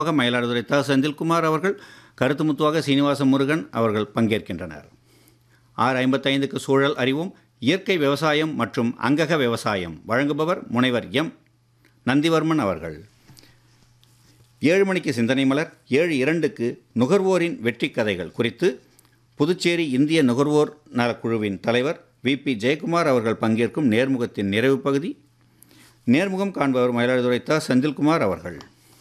முத்துவாக மயிலாடுதுறை த செந்தில்குமார் அவர்கள் கருத்து முத்துவாக சீனிவாச முருகன் அவர்கள் பங்கேற்கின்றனர் ஆறு ஐம்பத்தைந்துக்கு சூழல் அறிவும் இயற்கை விவசாயம் மற்றும் அங்கக விவசாயம் வழங்குபவர் முனைவர் எம் நந்திவர்மன் அவர்கள் ஏழு மணிக்கு சிந்தனை மலர் ஏழு இரண்டுக்கு நுகர்வோரின் வெற்றி கதைகள் குறித்து புதுச்சேரி இந்திய நுகர்வோர் நலக்குழுவின் தலைவர் வி பி ஜெயக்குமார் அவர்கள் பங்கேற்கும் நேர்முகத்தின் நிறைவு பகுதி நேர்முகம் காண்பவர் மயிலாடுதுறை த செந்தில்குமார் அவர்கள்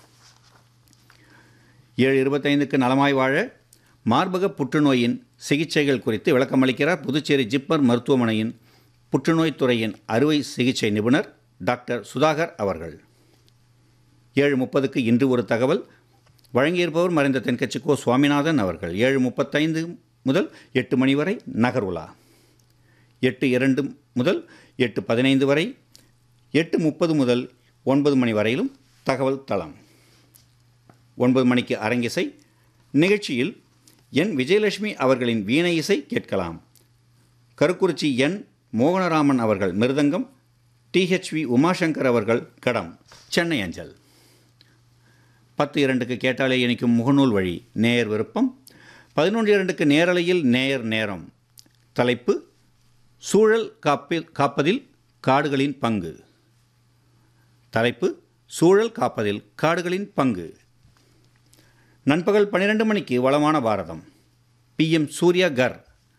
ஏழு இருபத்தைந்துக்கு நலமாய் வாழ மார்பக புற்றுநோயின் சிகிச்சைகள் குறித்து விளக்கமளிக்கிறார் புதுச்சேரி ஜிப்மர் மருத்துவமனையின் புற்றுநோய் துறையின் அறுவை சிகிச்சை நிபுணர் டாக்டர் சுதாகர் அவர்கள் ஏழு முப்பதுக்கு இன்று ஒரு தகவல் வழங்கியிருப்பவர் மறைந்த தென்கட்சி கோ சுவாமிநாதன் அவர்கள் ஏழு முப்பத்தைந்து முதல் எட்டு மணி வரை நகர்வுலா எட்டு இரண்டு முதல் எட்டு பதினைந்து வரை எட்டு முப்பது முதல் ஒன்பது மணி வரையிலும் தகவல் தளம் ஒன்பது மணிக்கு அரங்கிசை நிகழ்ச்சியில் என் விஜயலட்சுமி அவர்களின் வீணை இசை கேட்கலாம் கருக்குறிச்சி என் மோகனராமன் அவர்கள் மிருதங்கம் டிஹெச்வி உமாசங்கர் அவர்கள் கடம் சென்னை அஞ்சல் பத்து இரண்டுக்கு கேட்டாலே இணைக்கும் முகநூல் வழி நேயர் விருப்பம் பதினொன்று இரண்டுக்கு நேரலையில் நேயர் நேரம் தலைப்பு சூழல் காப்பில் காப்பதில் காடுகளின் பங்கு தலைப்பு சூழல் காப்பதில் காடுகளின் பங்கு நண்பகல் பன்னிரெண்டு மணிக்கு வளமான பாரதம் பிஎம் சூர்யா கர்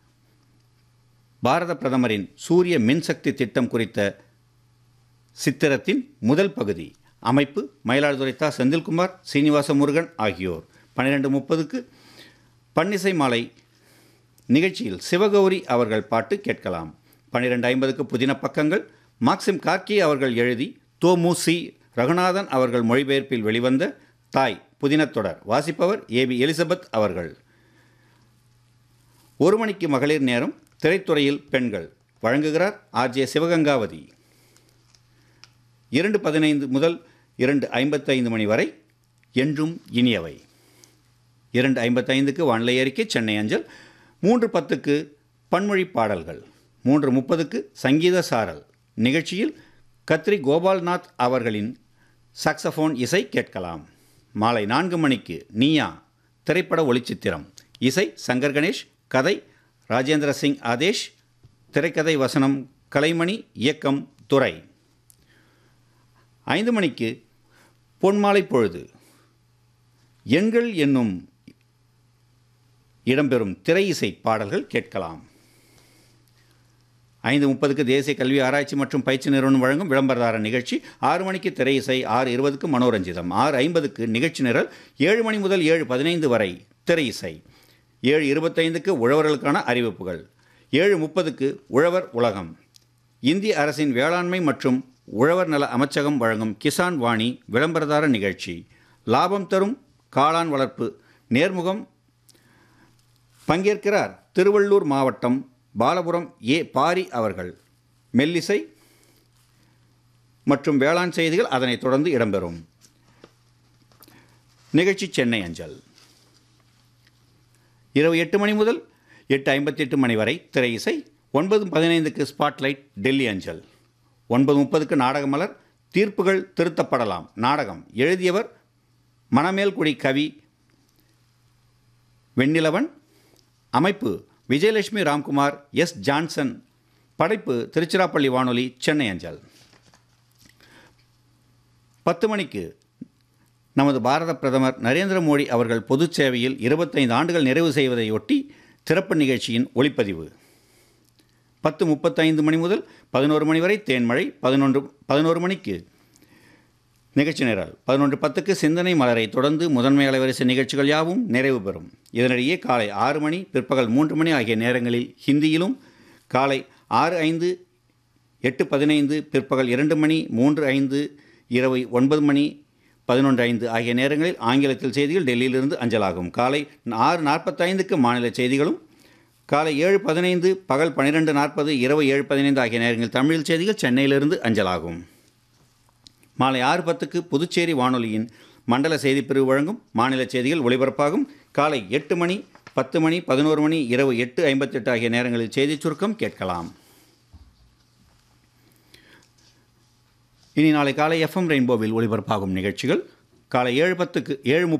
பாரத பிரதமரின் சூரிய மின்சக்தி திட்டம் குறித்த சித்திரத்தின் முதல் பகுதி அமைப்பு மயிலாடுதுறை தா செந்தில்குமார் சீனிவாச முருகன் ஆகியோர் பன்னிரெண்டு முப்பதுக்கு பன்னிசை மாலை நிகழ்ச்சியில் சிவகௌரி அவர்கள் பாட்டு கேட்கலாம் பன்னிரெண்டு ஐம்பதுக்கு புதின பக்கங்கள் மாக்சிம் கார்கி அவர்கள் எழுதி தோமு சி ரகுநாதன் அவர்கள் மொழிபெயர்ப்பில் வெளிவந்த தாய் புதினத்தொடர் வாசிப்பவர் ஏபி எலிசபெத் அவர்கள் ஒரு மணிக்கு மகளிர் நேரம் திரைத்துறையில் பெண்கள் வழங்குகிறார் ஆர்ஜே சிவகங்காவதி இரண்டு பதினைந்து முதல் இரண்டு ஐம்பத்தைந்து மணி வரை என்றும் இனியவை இரண்டு ஐம்பத்தைந்துக்கு வானிலை அறிக்கை சென்னை அஞ்சல் மூன்று பத்துக்கு பன்மொழி பாடல்கள் மூன்று முப்பதுக்கு சங்கீத சாரல் நிகழ்ச்சியில் கத்ரி கோபால்நாத் அவர்களின் சாக்ஸபோன் இசை கேட்கலாம் மாலை நான்கு மணிக்கு நீயா திரைப்பட ஒளிச்சித்திரம் இசை சங்கர் கணேஷ் கதை ராஜேந்திர சிங் ஆதேஷ் திரைக்கதை வசனம் கலைமணி இயக்கம் துறை ஐந்து மணிக்கு பொன்மாலை பொழுது எண்கள் என்னும் இடம்பெறும் திரை இசை பாடல்கள் கேட்கலாம் ஐந்து முப்பதுக்கு தேசிய கல்வி ஆராய்ச்சி மற்றும் பயிற்சி நிறுவனம் வழங்கும் விளம்பரதார நிகழ்ச்சி ஆறு மணிக்கு திரை இசை ஆறு இருபதுக்கு மனோரஞ்சிதம் ஆறு ஐம்பதுக்கு நிகழ்ச்சி நிரல் ஏழு மணி முதல் ஏழு பதினைந்து வரை திரை இசை ஏழு இருபத்தைந்துக்கு உழவர்களுக்கான அறிவிப்புகள் ஏழு முப்பதுக்கு உழவர் உலகம் இந்திய அரசின் வேளாண்மை மற்றும் உழவர் நல அமைச்சகம் வழங்கும் கிசான் வாணி விளம்பரதார நிகழ்ச்சி லாபம் தரும் காளான் வளர்ப்பு நேர்முகம் பங்கேற்கிறார் திருவள்ளூர் மாவட்டம் பாலபுரம் ஏ பாரி அவர்கள் மெல்லிசை மற்றும் வேளாண் செய்திகள் அதனைத் தொடர்ந்து இடம்பெறும் நிகழ்ச்சி சென்னை அஞ்சல் இரவு எட்டு மணி முதல் எட்டு ஐம்பத்தி எட்டு மணி வரை திரை இசை ஒன்பது பதினைந்துக்கு ஸ்பாட்லைட் டெல்லி அஞ்சல் ஒன்பது முப்பதுக்கு நாடகமலர் தீர்ப்புகள் திருத்தப்படலாம் நாடகம் எழுதியவர் மணமேல்குடி கவி வெண்ணிலவன் அமைப்பு விஜயலட்சுமி ராம்குமார் எஸ் ஜான்சன் படைப்பு திருச்சிராப்பள்ளி வானொலி சென்னை அஞ்சல் பத்து மணிக்கு நமது பாரத பிரதமர் நரேந்திர மோடி அவர்கள் பொது சேவையில் இருபத்தைந்து ஆண்டுகள் நிறைவு செய்வதையொட்டி சிறப்பு நிகழ்ச்சியின் ஒளிப்பதிவு பத்து முப்பத்தைந்து மணி முதல் பதினோரு மணி வரை தேன்மழை பதினொன்று பதினோரு மணிக்கு நிகழ்ச்சி நிரல் பதினொன்று பத்துக்கு சிந்தனை மலரை தொடர்ந்து முதன்மை அலைவரிசை நிகழ்ச்சிகள் யாவும் நிறைவு பெறும் இதனிடையே காலை ஆறு மணி பிற்பகல் மூன்று மணி ஆகிய நேரங்களில் ஹிந்தியிலும் காலை ஆறு ஐந்து எட்டு பதினைந்து பிற்பகல் இரண்டு மணி மூன்று ஐந்து இரவு ஒன்பது மணி பதினொன்று ஐந்து ஆகிய நேரங்களில் ஆங்கிலத்தில் செய்திகள் டெல்லியிலிருந்து அஞ்சலாகும் காலை ஆறு நாற்பத்தைந்துக்கு மாநில செய்திகளும் காலை ஏழு பதினைந்து பகல் பன்னிரெண்டு நாற்பது இரவு ஏழு பதினைந்து ஆகிய நேரங்களில் தமிழில் செய்திகள் சென்னையிலிருந்து அஞ்சலாகும் மாலை ஆறு பத்துக்கு புதுச்சேரி வானொலியின் மண்டல செய்திப்பிரிவு வழங்கும் மாநில செய்திகள் ஒளிபரப்பாகும் காலை எட்டு மணி பத்து மணி பதினோரு மணி இரவு எட்டு ஐம்பத்தெட்டு ஆகிய நேரங்களில் செய்திச் சுருக்கம் கேட்கலாம் இனி நாளை காலை எஃப்எம் ரெயின்போவில் ஒளிபரப்பாகும் நிகழ்ச்சிகள் காலை ஏழு பத்துக்கு ஏழு